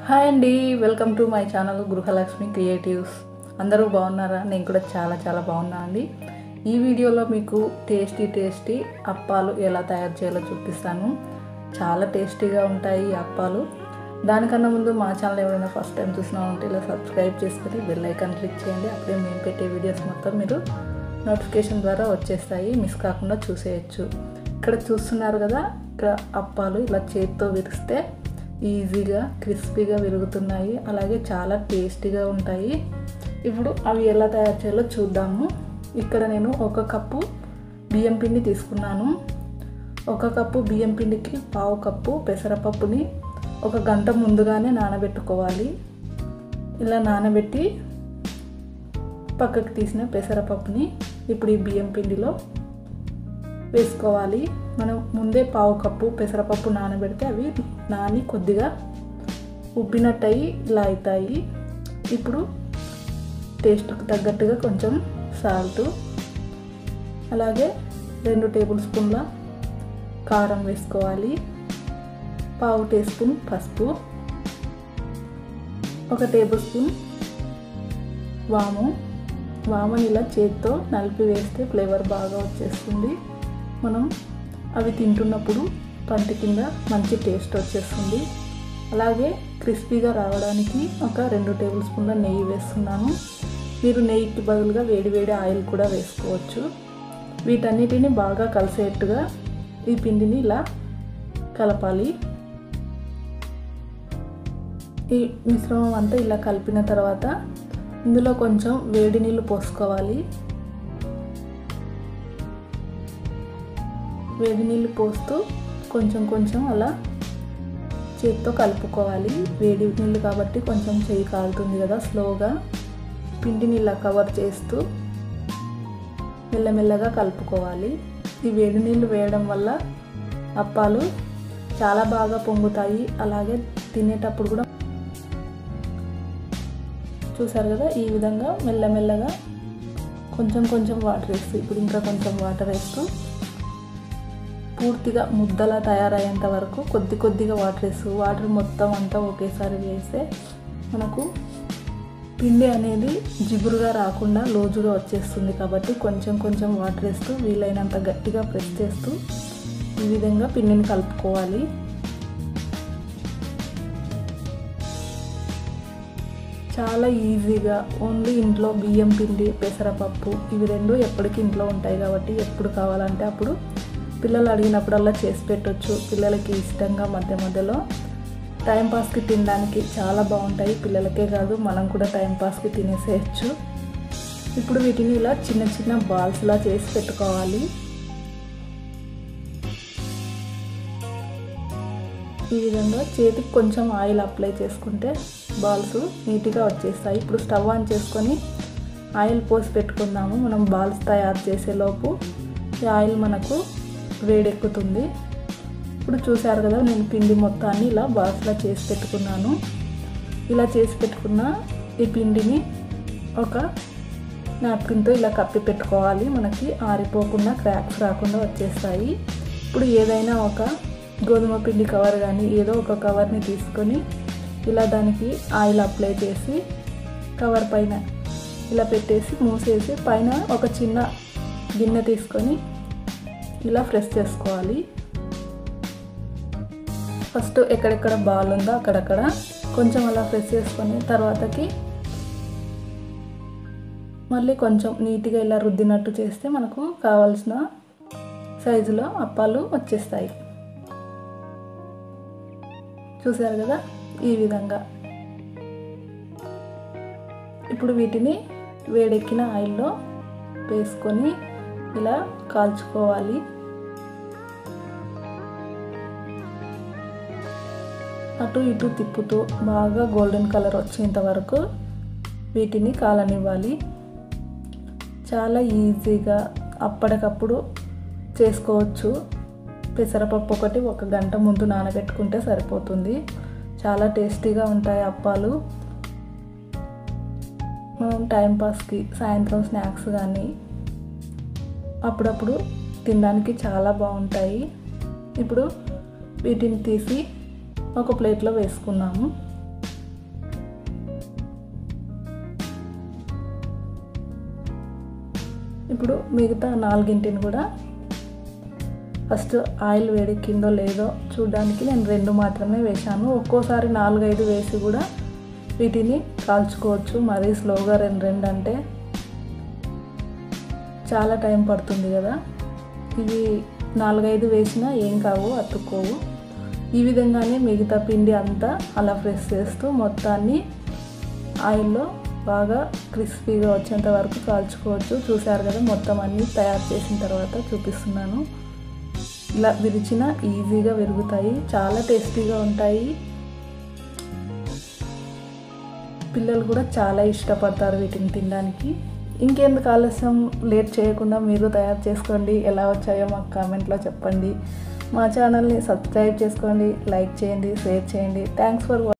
hi అండి welcome to my channel Gruhalakshmi creatives అందరూ బాగున్నారా నేను కూడా చాలా చాలా బాగున్నా అండి ఈ వీడియోలో మీకు టేస్టీ టేస్టీ అప్పాలు ఎలా తయారు చేయాలో చూపిస్తాను చాలా టేస్టీగా ఉంటాయి ఈ అప్పాలు దానికన్నా ముందు మా ఛానల్ ఎవరైనా ఫస్ట్ టైం చూసినా ఉంటే ఇలా సబ్స్క్రైబ్ చేసుకుని బెల్ ఐకాన్ క్లిక్ చేయండి అప్పుడే మేము పెట్టే వీడియోస్ మొత్తం మీరు నోటిఫికేషన్ ద్వారా వచ్చేస్తాయి మిస్ కాకుండా చూసేయచ్చు ఇక్కడ చూస్తున్నారు కదా ఇక్కడ అప్పాలు ఇలా చేతితో విరిస్తే ఈజీగా క్రిస్పీగా విరుగుతున్నాయి అలాగే చాలా టేస్టీగా ఉంటాయి ఇప్పుడు అవి ఎలా తయారు చేయాలో చూద్దాము ఇక్కడ నేను ఒక కప్పు బియ్యం పిండి తీసుకున్నాను ఒక కప్పు బియ్యం పిండికి పావు కప్పు పెసరపప్పుని ఒక గంట ముందుగానే నానబెట్టుకోవాలి ఇలా నానబెట్టి పక్కకు తీసిన పెసరపప్పుని ఇప్పుడు ఈ బియ్యం పిండిలో వేసుకోవాలి మనం ముందే పావు కప్పు పెసరపప్పు నానబెడితే అవి నాని కొద్దిగా ఉబ్బినట్టు అయ్యి ఇలా అవుతాయి ఇప్పుడు టేస్ట్కి తగ్గట్టుగా కొంచెం సాల్ట్ అలాగే రెండు టేబుల్ స్పూన్ల కారం వేసుకోవాలి పావు టీ స్పూన్ పసుపు ఒక టేబుల్ స్పూన్ వాము వామని ఇలా చేతితో నలిపి వేస్తే ఫ్లేవర్ బాగా వచ్చేస్తుంది మనం అవి తింటున్నప్పుడు పంటి కింద మంచి టేస్ట్ వచ్చేస్తుంది అలాగే క్రిస్పీగా రావడానికి ఒక రెండు టేబుల్ స్పూన్ల నెయ్యి వేస్తున్నాను మీరు నెయ్యికి బదులుగా వేడి వేడి ఆయిల్ కూడా వేసుకోవచ్చు వీటన్నిటిని బాగా కలిసేట్టుగా ఈ పిండిని ఇలా కలపాలి ఈ మిశ్రమం అంతా ఇలా కలిపిన తర్వాత ఇందులో కొంచెం వేడి నీళ్ళు పోసుకోవాలి వేడి నీళ్ళు పోస్తూ కొంచెం కొంచెం అలా చేతితో కలుపుకోవాలి వేడి నీళ్ళు కాబట్టి కొంచెం చేయి కాలుతుంది కదా స్లోగా పిండిని ఇలా కవర్ చేస్తూ మెల్లమెల్లగా కలుపుకోవాలి ఈ వేడి నీళ్ళు వేయడం వల్ల అప్పాలు చాలా బాగా పొంగుతాయి అలాగే తినేటప్పుడు కూడా చూసారు కదా ఈ విధంగా మెల్లమెల్లగా కొంచెం కొంచెం వాటర్ వేస్తూ ఇప్పుడు ఇంకా కొంచెం వాటర్ వేస్తూ పూర్తిగా ముద్దలా తయారయ్యేంత వరకు కొద్ది కొద్దిగా వాటర్ వేస్తూ వాటర్ మొత్తం అంతా ఒకేసారి వేస్తే మనకు పిండి అనేది జిగురుగా రాకుండా లోజుగా వచ్చేస్తుంది కాబట్టి కొంచెం కొంచెం వాటర్ వేస్తూ వీలైనంత గట్టిగా ప్రెస్ చేస్తూ ఈ విధంగా పిండిని కలుపుకోవాలి చాలా ఈజీగా ఓన్లీ ఇంట్లో బియ్యం పిండి పెసరపప్పు ఇవి రెండు ఎప్పటికీ ఇంట్లో ఉంటాయి కాబట్టి ఎప్పుడు కావాలంటే అప్పుడు పిల్లలు అడిగినప్పుడల్లా చేసి పెట్టవచ్చు పిల్లలకి ఇష్టంగా మధ్య మధ్యలో టైంపాస్కి తినడానికి చాలా బాగుంటాయి పిల్లలకే కాదు మనం కూడా టైంపాస్కి తినేసేయచ్చు ఇప్పుడు వీటిని ఇలా చిన్న చిన్న బాల్స్లా చేసి పెట్టుకోవాలి ఈ విధంగా చేతికి కొంచెం ఆయిల్ అప్లై చేసుకుంటే బాల్స్ నీట్గా వచ్చేస్తాయి ఇప్పుడు స్టవ్ ఆన్ చేసుకొని ఆయిల్ పోసి పెట్టుకుందాము మనం బాల్స్ తయారు చేసేలోపు ఈ ఆయిల్ మనకు వేడెక్కుతుంది ఇప్పుడు చూసారు కదా నేను పిండి మొత్తాన్ని ఇలా బాల్స్లా చేసి పెట్టుకున్నాను ఇలా చేసి పెట్టుకున్న ఈ పిండిని ఒక నాప్కిన్తో ఇలా కప్పి పెట్టుకోవాలి మనకి ఆరిపోకుండా క్రాక్స్ రాకుండా వచ్చేస్తాయి ఇప్పుడు ఏదైనా ఒక గోధుమ పిండి కవర్ కానీ ఏదో ఒక కవర్ని తీసుకొని ఇలా దానికి ఆయిల్ అప్లై చేసి కవర్ పైన ఇలా పెట్టేసి మూసేసి పైన ఒక చిన్న గిన్నె తీసుకొని ఇలా ప్రెస్ చేసుకోవాలి ఫస్ట్ ఎక్కడెక్కడ బాల్ ఉందో అక్కడక్కడ కొంచెం అలా ప్రెస్ చేసుకొని తర్వాతకి మళ్ళీ కొంచెం నీట్గా ఇలా రుద్దినట్టు చేస్తే మనకు కావాల్సిన సైజులో అప్పాలు వచ్చేస్తాయి చూసారు కదా ఈ విధంగా ఇప్పుడు వీటిని వేడెక్కిన ఆయిల్లో వేసుకొని ఇలా కాల్చుకోవాలి అటు ఇటు తిప్పుతూ బాగా గోల్డెన్ కలర్ వచ్చేంత వరకు వీటిని కాలనివ్వాలి చాలా ఈజీగా అప్పటికప్పుడు చేసుకోవచ్చు పెసరపప్పు ఒకటి ఒక గంట ముందు నానబెట్టుకుంటే సరిపోతుంది చాలా టేస్టీగా ఉంటాయి అప్పాలు మనం టైంపాస్కి సాయంత్రం స్నాక్స్ కానీ అప్పుడప్పుడు తినడానికి చాలా బాగుంటాయి ఇప్పుడు వీటిని తీసి ఒక ప్లేట్లో వేసుకున్నాము ఇప్పుడు మిగతా నాలుగింటిని కూడా ఫస్ట్ ఆయిల్ వేడెక్కిందో లేదో చూడడానికి నేను రెండు మాత్రమే వేశాను ఒక్కోసారి నాలుగైదు వేసి కూడా వీటిని కాల్చుకోవచ్చు మరీ స్లోగా రెండు రెండు అంటే చాలా టైం పడుతుంది కదా ఇవి నాలుగైదు వేసినా ఏం కావు అతుక్కోవు ఈ విధంగానే మిగతా పిండి అంతా అలా ప్రెస్ చేస్తూ మొత్తాన్ని ఆయిల్లో బాగా క్రిస్పీగా వచ్చేంత వరకు కాల్చుకోవచ్చు చూసారు కదా మొత్తం అన్నీ తయారు చేసిన తర్వాత చూపిస్తున్నాను ఇలా విరిచిన ఈజీగా విరుగుతాయి చాలా టేస్టీగా ఉంటాయి పిల్లలు కూడా చాలా ఇష్టపడతారు వీటిని తినడానికి ఇంకెందుకు ఆలస్యం లేట్ చేయకుండా మీరు తయారు చేసుకోండి ఎలా వచ్చాయో మాకు కామెంట్లో చెప్పండి మా ఛానల్ని సబ్స్క్రైబ్ చేసుకోండి లైక్ చేయండి షేర్ చేయండి థ్యాంక్స్ ఫర్